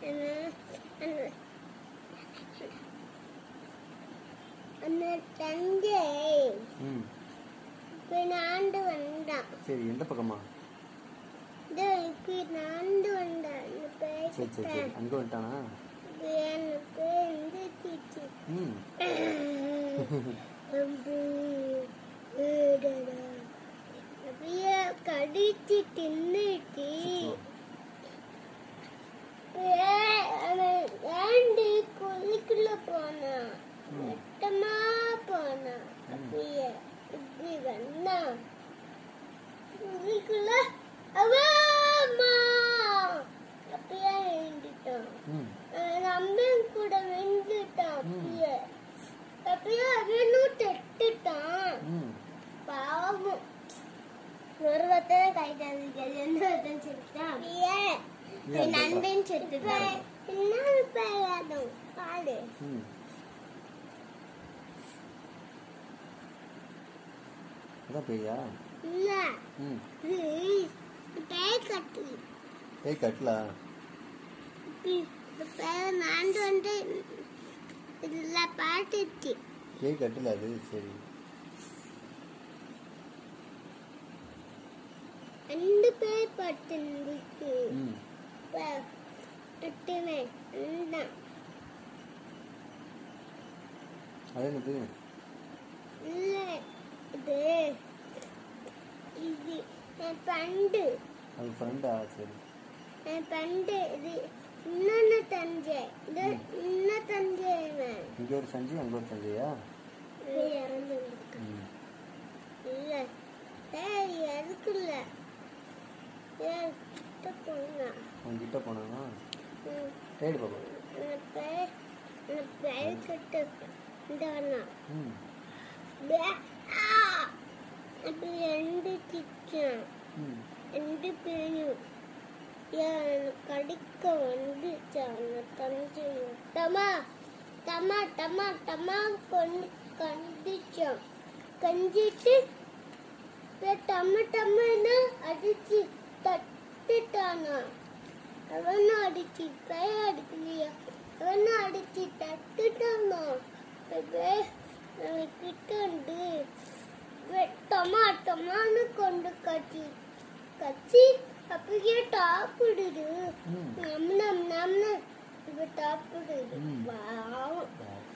அந்த- அந்த தஞ்சை ம் பின்னாண்டு வந்தான் சரி எந்த பக்கமா இதோ பின்னாண்டு வந்தான் அந்த சரி சரி சரி பேசிட்டேன் அங்கே வந்துட்டானா எனக்கு எந்திரிச்சிச்சு ம் அப்படியே கடிச்சு தின்னுச்சு ஏண்டி குழிக்குள்ள போனா மொத்தமா போனா அப்படியே இப்படி வந்தா குழிக்குள்ள அம்மா அப்படியே எழுந்துட்டான் ம் நம்பன் கூட வெந்துட்டான் அப்படியே அப்படியே அவனும் தெட்டுட்டான் ம் பாவம் ஒரு ஒருத்தன் கை தந்துக்கிறது எந்த ஒருத்தன் செத்துட்டான் அப்படியே ஏன் நண்பன் செத்துட்டான் இன்னொரு பேயாதும் பாடு ம் அதான் பேயா இல்ல ம் இது பேய் கட்டி பேய் கட்டலா இந்த பேய் நாண்டு வந்து இதுல பாட்டுச்சு பேய் கட்டல அது சரி ரெண்டு பேய் பட்டுருக்கு ம் எட்டுமே அதுதான் அது என்னது இல்ல இது இது என் பண்டு அது ஃப்ரெண்டா சரி என் பண்டு இது இன்னொன்னு தஞ்சை இது இன்னும் தஞ்சை இவன். இங்கே ஒரு சஞ்சய் அங்கே ஒரு சஞ்சயா இது இறந்து வந்திருக்கான். ம் இல்ல ஏய் எதுக்குல்ல ஏய் கிட்ட போனா அவன் கிட்ட போனானா தேடி பாப்பா அந்த பேய் அந்த பேய் கிட்ட இந்த அண்ணா ம் அப்படி ரெண்டு சிச்சான் ம் ரெண்டு பேரும் ஏன் கடிக்க வந்துச்சான் தஞ்சையும் தமா தமா தமா தமா கொண்டு கண்டிச்சான் கஞ்சிட்டு டம்ம டம்மன்னு அடிச்சு தட்டுட்டானா அவனும் அடிச்சு பேய அடிக்கலையா அவனும் அடிச்சு தட்டுட்டானா பே- அவன் கிட்ட வந்து டமா டமான்னு கொண்டு கட்டி கச்சி அப்படியே டாப்பிடுது ம் நம் நம் நம்னு இப்ப டாப்பிடுது ம். பாவம் பாவம்.